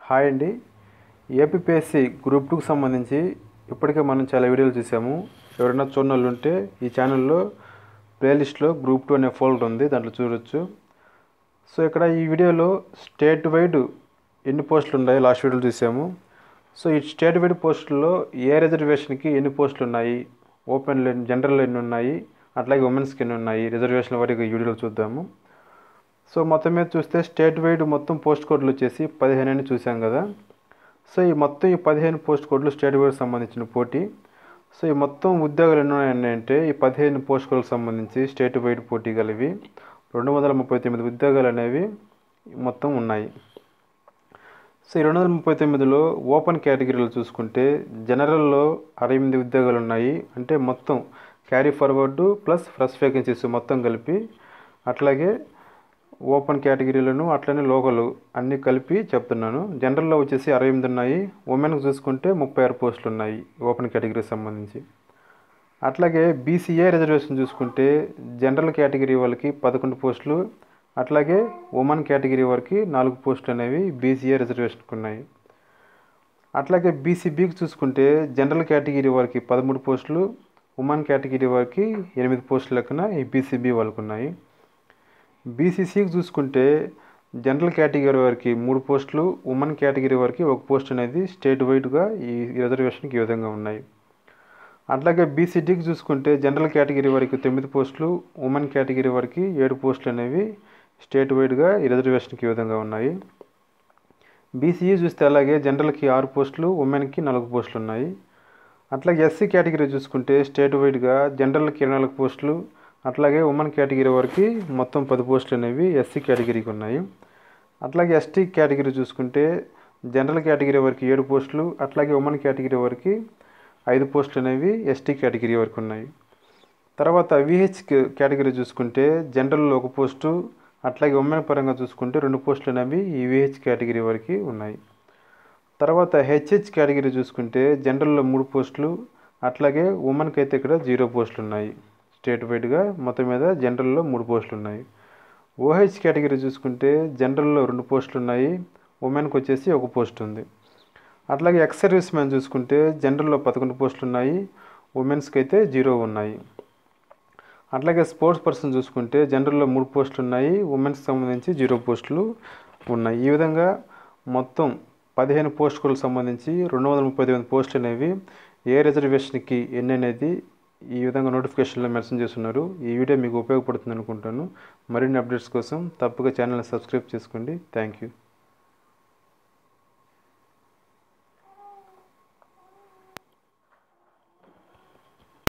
hi అండి APPSC group టూకి సంబంధించి ఇప్పటికే మనం చాలా వీడియోలు చూసాము ఎవరైనా చూడని వాళ్ళు ఉంటే ఈ ఛానల్లో ప్లేలిస్ట్లో గ్రూప్ టూ అనే ఫోల్డర్ ఉంది దాంట్లో చూడొచ్చు సో ఇక్కడ ఈ వీడియోలో స్టేట్ వైడ్ ఎన్ని పోస్టులు ఉన్నాయో లాస్ట్ వీడియోలో చూసాము సో ఈ స్టేట్ వైడ్ పోస్టుల్లో ఏ రిజర్వేషన్కి ఎన్ని పోస్టులు ఉన్నాయి ఓపెన్లో ఎన్ని జనరల్లో ఎన్ని ఉన్నాయి అట్లాగే ఉమెన్స్కి ఎన్ని ఉన్నాయి రిజర్వేషన్ వారికి ఈ వీడియోలో చూద్దాము సో మొత్తం మీద చూస్తే స్టేట్ వైడ్ మొత్తం పోస్ట్ కోడ్లు వచ్చేసి పదిహేను అని చూసాం కదా సో ఈ మొత్తం ఈ పదిహేను పోస్ట్ కోడ్లు స్టేట్ వైడ్ సంబంధించిన పోటీ సో ఈ మొత్తం ఉద్యోగాలు ఎన్ని ఉన్నాయంటే ఈ పదిహేను పోస్ట్ కోడ్లకు సంబంధించి స్టేట్ వైడ్ పోటీ కలివి రెండు వందల ముప్పై తొమ్మిది ఉద్యోగాలు అనేవి మొత్తం ఉన్నాయి సో ఈ రెండు వందల ముప్పై తొమ్మిదిలో ఓపెన్ కేటగిరీలో చూసుకుంటే జనరల్లో అరవై ఎనిమిది ఉద్యోగాలు ఉన్నాయి అంటే మొత్తం carry forward plus fresh vacancies మొత్తం కలిపి అట్లాగే ఓపెన్ కేటగిరీలను అట్లనే లోకల్ అన్నీ కలిపి చెప్తున్నాను జనరల్లో వచ్చేసి అరవై ఎనిమిది ఉన్నాయి ఉమెన్కి చూసుకుంటే ముప్పై ఆరు పోస్టులు ఉన్నాయి ఓపెన్ కేటగిరీకి సంబంధించి అట్లాగే బీసీఏ రిజర్వేషన్ చూసుకుంటే జనరల్ కేటగిరీ వాళ్ళకి పదకొండు పోస్టులు అట్లాగే ఉమెన్ కేటగిరీ వారికి నాలుగు పోస్టులు అనేవి బీసీఏ రిజర్వేషన్కి ఉన్నాయి అట్లాగే బీసీబీకి చూసుకుంటే జనరల్ కేటగిరీ వారికి పదమూడు పోస్టులు ఉమెన్ కేటగిరీ వారికి ఎనిమిది పోస్టుల లెక్కన ఈ బీసీబీ వాళ్ళకు ఉన్నాయి బీసీసీకి చూసుకుంటే జనరల్ కేటగిరీ వారికి మూడు పోస్టులు ఉమెన్ కేటగిరీ వారికి ఒక పోస్ట్ అనేది స్టేట్ వైడ్గా ఈ రిజర్వేషన్కి ఈ విధంగా ఉన్నాయి అట్లాగే బీసీడీకి చూసుకుంటే జనరల్ కేటగిరీ వారికి తొమ్మిది పోస్టులు ఉమెన్ కేటగిరీ వారికి ఏడు పోస్టులు అనేవి స్టేట్ వైడ్గా ఈ రిజర్వేషన్కి ఈ విధంగా ఉన్నాయి బీసీఈ చూస్తే అలాగే జనరల్కి ఆరు పోస్టులు ఉమెన్కి నాలుగు పోస్టులు ఉన్నాయి అట్లాగే ఎస్సీ కేటగిరీ చూసుకుంటే స్టేట్ వైడ్గా జనరల్కి ఇరవై నాలుగు పోస్టులు అట్లాగే ఉమెన్ కేటగిరీ వరకు మొత్తం పది పోస్టులు అనేవి ఎస్సీ కేటగిరీకి ఉన్నాయి అట్లాగే ఎస్టీ కేటగిరీ చూసుకుంటే జనరల్ కేటగిరీ వరకు ఏడు పోస్టులు అట్లాగే ఉమెన్ కేటగిరీ వరకు ఐదు పోస్టులు అనేవి ఎస్టీ కేటగిరీ వరకు ఉన్నాయి తర్వాత విహెచ్ కేటగిరీ చూసుకుంటే జనరల్లో ఒక పోస్టు అట్లాగే ఉమెన్ పరంగా చూసుకుంటే రెండు పోస్టులు అనేవి ఈ విహెచ్ కేటగిరీ వరకు ఉన్నాయి తర్వాత హెచ్హెచ్ కేటగిరీ చూసుకుంటే జనరల్లో మూడు పోస్టులు అట్లాగే ఉమెన్కి అయితే ఇక్కడ జీరో పోస్టులు ఉన్నాయి స్టేట్ వైడ్గా మొత్తం మీద జనరల్లో మూడు పోస్టులు ఉన్నాయి ఓహెచ్ కేటగిరీ చూసుకుంటే జనరల్లో రెండు పోస్టులు ఉన్నాయి ఉమెన్కి వచ్చేసి ఒక పోస్ట్ ఉంది అట్లాగే ఎక్స్ సర్వీస్ మ్యాన్ చూసుకుంటే జనరల్లో పదకొండు పోస్టులు ఉన్నాయి ఉమెన్స్కి అయితే జీరో ఉన్నాయి అట్లాగే స్పోర్ట్స్ పర్సన్ చూసుకుంటే జనరల్లో మూడు పోస్టులు ఉన్నాయి ఉమెన్స్కి సంబంధించి జీరో పోస్టులు ఉన్నాయి ఈ విధంగా మొత్తం పదిహేను పోస్టులకు సంబంధించి రెండు వందల ముప్పై తొమ్మిది పోస్టులు అనేవి ఏ రిజర్వేషన్కి ఎన్ని అనేది ఈ విధంగా నోటిఫికేషన్లో మెన్షన్ చేస్తున్నారు ఈ వీడియో మీకు ఉపయోగపడుతుంది అనుకుంటాను మరిన్ని అప్డేట్స్ కోసం తప్పక ఛానల్ని సబ్స్క్రైబ్ చేసుకోండి థ్యాంక్ యూ